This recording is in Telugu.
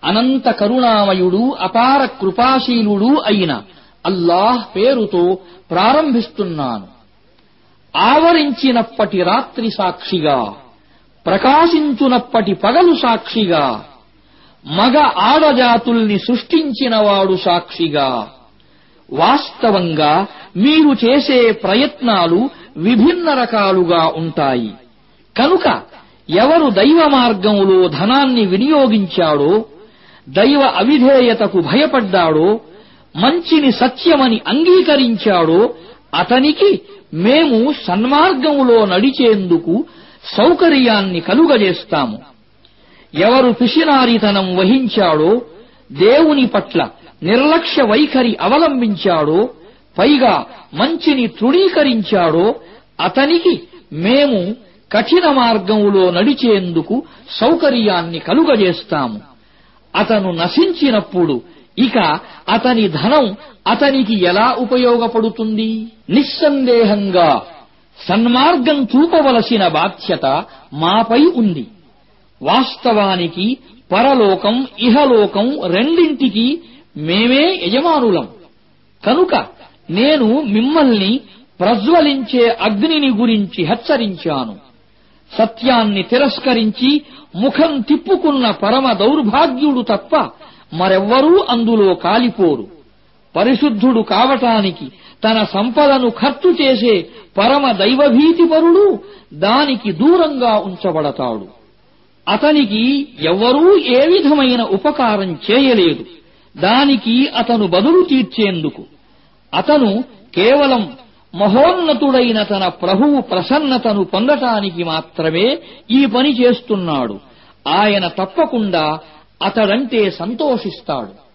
అనంత కరుణామయుడు అపార కృపాశీలుడు అయిన అల్లాహ్ పేరుతో ప్రారంభిస్తున్నాను ఆవరించినప్పటి రాత్రి సాక్షిగా ప్రకాశించునప్పటి పగలు సాక్షిగా మగ ఆడజాతుల్ని సృష్టించినవాడు సాక్షిగా వాస్తవంగా మీరు చేసే ప్రయత్నాలు విభిన్న రకాలుగా ఉంటాయి కనుక ఎవరు దైవ మార్గంలో ధనాన్ని వినియోగించాడో దైవ అవిధేయతకు భయపడ్డాడో మంచిని సత్యమని అంగీకరించాడో అతనికి మేము సన్మార్గములో నడిచేందుకు సౌకర్యాన్ని కలుగజేస్తాము ఎవరు పిసినారితనం వహించాడో దేవుని పట్ల నిర్లక్ష్య వైఖరి అవలంబించాడో పైగా మంచిని తృణీకరించాడో అతనికి మేము కఠిన మార్గంలో నడిచేందుకు సౌకర్యాన్ని కలుగజేస్తాము అతను నశించినప్పుడు ఇక అతని ధనం అతనికి ఎలా ఉపయోగపడుతుంది నిస్సందేహంగా సన్మార్గం చూపవలసిన బాధ్యత మాపై ఉంది వాస్తవానికి పరలోకం ఇహలోకం రెండింటికి మేమే యజమానులం కనుక నేను మిమ్మల్ని ప్రజ్వలించే అగ్నిని గురించి హెచ్చరించాను సత్యాన్ని తిరస్కరించి ముఖం తిప్పుకున్న పరమ దౌర్భాగ్యుడు తప్ప మరెవ్వరూ అందులో కాలిపోరు పరిశుద్ధుడు కావటానికి తన సంపదను ఖర్చు చేసే పరమ దైవభీతిపరుడు దానికి దూరంగా ఉంచబడతాడు అతనికి ఎవ్వరూ ఏ విధమైన ఉపకారం చేయలేదు దానికి అతను బదులు తీర్చేందుకు అతను కేవలం మహోన్నతుడైన తన ప్రభువు ప్రసన్నతను పొందటానికి మాత్రమే ఈ పని చేస్తున్నాడు ఆయన తప్పకుండా అతడంటే సంతోషిస్తాడు